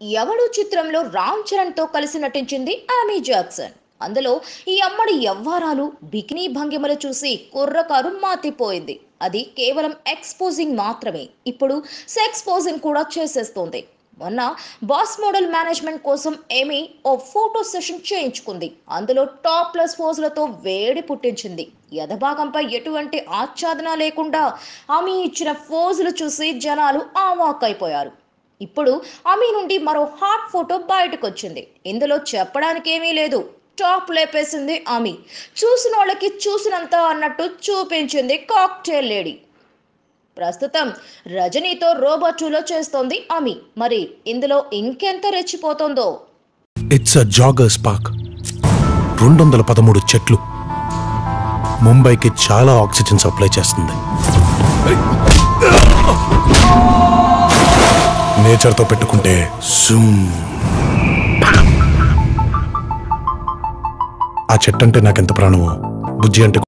ఎవడు చిత్రంలో రామ్ చరణ్ తో కలిసి నటించింది ఆమీ జాక్సన్ అందులో ఈ అమ్మడి యవ్వారాలు బికినీ భంగిమలు చూసి కుర్రకారు మాతిపోయింది అది కేవలం ఎక్స్పోజింగ్ మాత్రమే ఇప్పుడు సెక్స్ పోజింగ్ కూడా చేసేస్తోంది మొన్న బాస్ మోడల్ మేనేజ్మెంట్ కోసం ఏమీ ఓ ఫోటో సెషన్ చేయించుకుంది అందులో టాప్ ప్లస్ పోజులతో వేడి పుట్టించింది యథభాగంపై ఎటువంటి ఆచ్ఛాదన లేకుండా ఆమె ఇచ్చిన పోజులు చూసి జనాలు ఆవాకైపోయారు ఇప్పుడు ఆమె నుండి మరో హాట్ ఫోటో బయటకు వచ్చింది ఇందులో చెప్పడానికి ఏమీ లేదు టాప్ లేపేసింది ఆమె చూసిన వాళ్ళకి చూసినంత అన్నట్టు చూపించింది కాక్టైల్ లేడీ ప్రస్తుతం రజనీతో రోబోటులో చేస్తోంది ఆమె మరి ఇందులో ఇంకెంత రెచ్చిపోతుందో ఇట్స్ అ జాగర్స్ పార్క్ రెండు వందల పదమూడు చెట్లు ముంబైకి చాలా ఆక్సిజన్ సప్లై చేస్తుంది నేచర్తో పెట్టుకుంటే జూమ్ ఆ చెట్టు అంటే నాకెంత ప్రాణమో బుజ్జి అంటే